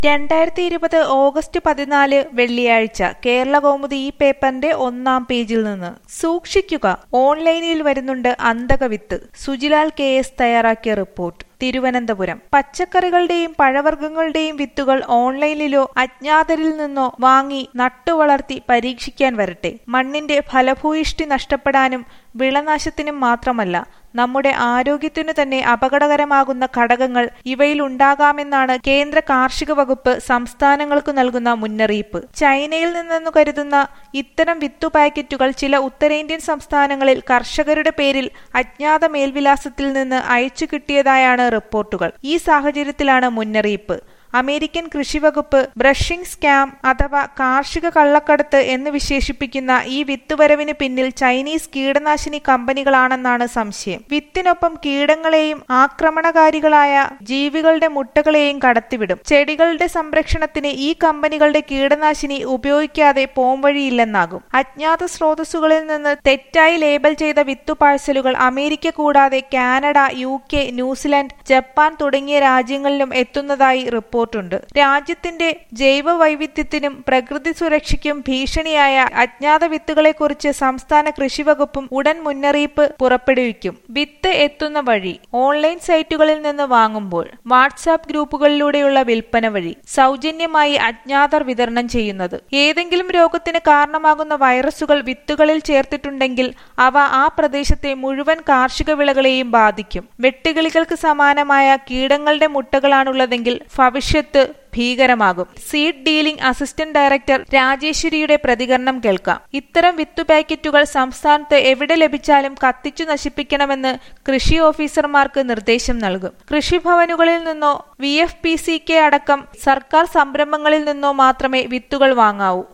രണ്ടായിരത്തി ഇരുപത് ഓഗസ്റ്റ് പതിനാല് വെള്ളിയാഴ്ച കേരള കൗമുദി ഈ പേപ്പറിന്റെ ഒന്നാം പേജിൽ നിന്ന് സൂക്ഷിക്കുക ഓൺലൈനിൽ വരുന്നുണ്ട് അന്തകവിത്ത് സുജിലാൽ കെ എസ് തയ്യാറാക്കിയ റിപ്പോർട്ട് തിരുവനന്തപുരം പച്ചക്കറികളുടെയും പഴവർഗ്ഗങ്ങളുടെയും വിത്തുകൾ ഓൺലൈനിലോ അജ്ഞാതരിൽ നിന്നോ വാങ്ങി നട്ടുവളർത്തി പരീക്ഷിക്കാൻ വരട്ടെ മണ്ണിന്റെ ഫലഭൂയിഷ്ടി നഷ്ടപ്പെടാനും വിളനാശത്തിനും മാത്രമല്ല നമ്മുടെ ആരോഗ്യത്തിനു തന്നെ അപകടകരമാകുന്ന ഘടകങ്ങൾ ഇവയിൽ ഉണ്ടാകാമെന്നാണ് കേന്ദ്ര കാർഷിക വകുപ്പ് സംസ്ഥാനങ്ങൾക്ക് നൽകുന്ന മുന്നറിയിപ്പ് ചൈനയിൽ നിന്നെന്നു കരുതുന്ന ഇത്തരം വിത്തു പാക്കറ്റുകൾ ചില ഉത്തരേന്ത്യൻ സംസ്ഥാനങ്ങളിൽ കർഷകരുടെ പേരിൽ അജ്ഞാത മേൽവിലാസത്തിൽ നിന്ന് അയച്ചു കിട്ടിയതായാണ് റിപ്പോർട്ടുകൾ ഈ സാഹചര്യത്തിലാണ് മുന്നറിയിപ്പ് അമേരിക്കൻ കൃഷിവകുപ്പ് ബ്രഷിംഗ് സ്കാം അഥവാ കാർഷിക കള്ളക്കടത്ത് എന്ന് വിശേഷിപ്പിക്കുന്ന ഈ വിത്തുവരവിന് പിന്നിൽ ചൈനീസ് കീടനാശിനി കമ്പനികളാണെന്നാണ് സംശയം വിത്തിനൊപ്പം കീടങ്ങളെയും ആക്രമണകാരികളായ ജീവികളുടെ മുട്ടകളെയും കടത്തിവിടും ചെടികളുടെ സംരക്ഷണത്തിന് ഈ കമ്പനികളുടെ കീടനാശിനി ഉപയോഗിക്കാതെ പോംവഴിയില്ലെന്നാകും അജ്ഞാത സ്രോതസ്സുകളിൽ നിന്ന് തെറ്റായി ലേബൽ ചെയ്ത വിത്തു പാഴ്സലുകൾ അമേരിക്ക കൂടാതെ Canada U K New Zealand Japan തുടങ്ങിയ രാജ്യങ്ങളിലും എത്തുന്നതായി റിപ്പോർട്ട് റിപ്പോർട്ടുണ്ട് രാജ്യത്തിന്റെ ജൈവ വൈവിധ്യത്തിനും പ്രകൃതി സുരക്ഷയ്ക്കും ഭീഷണിയായ അജ്ഞാത വിത്തുകളെക്കുറിച്ച് സംസ്ഥാന കൃഷി വകുപ്പും ഉടൻ മുന്നറിയിപ്പ് പുറപ്പെടുവിക്കും വിത്ത് എത്തുന്ന വഴി ഓൺലൈൻ സൈറ്റുകളിൽ നിന്ന് വാങ്ങുമ്പോൾ വാട്സാപ്പ് ഗ്രൂപ്പുകളിലൂടെയുള്ള വിൽപ്പന വഴി സൗജന്യമായി അജ്ഞാതർ വിതരണം ചെയ്യുന്നത് ഏതെങ്കിലും രോഗത്തിന് കാരണമാകുന്ന വൈറസുകൾ വിത്തുകളിൽ ചേർത്തിട്ടുണ്ടെങ്കിൽ അവ ആ പ്രദേശത്തെ മുഴുവൻ കാർഷിക വിളകളെയും ബാധിക്കും വെട്ടുകിളികൾക്ക് സമാനമായ കീടങ്ങളുടെ മുട്ടകളാണുള്ളതെങ്കിൽ ഭവിഷ്യ ഭവിഷ്യത്ത് ഭീകരമാകും സീഡ് ഡീലിംഗ് അസിസ്റ്റന്റ് ഡയറക്ടർ രാജേശ്വരിയുടെ പ്രതികരണം കേൾക്കാം ഇത്തരം വിത്തു പാക്കറ്റുകൾ സംസ്ഥാനത്ത് എവിടെ ലഭിച്ചാലും കത്തിച്ചു നശിപ്പിക്കണമെന്ന് കൃഷി ഓഫീസർമാർക്ക് നിർദ്ദേശം നൽകും കൃഷിഭവനുകളിൽ നിന്നോ V F P C K അടക്കം സർക്കാർ സംരംഭങ്ങളിൽ നിന്നോ മാത്രമേ വിത്തുകൾ വാങ്ങാവൂ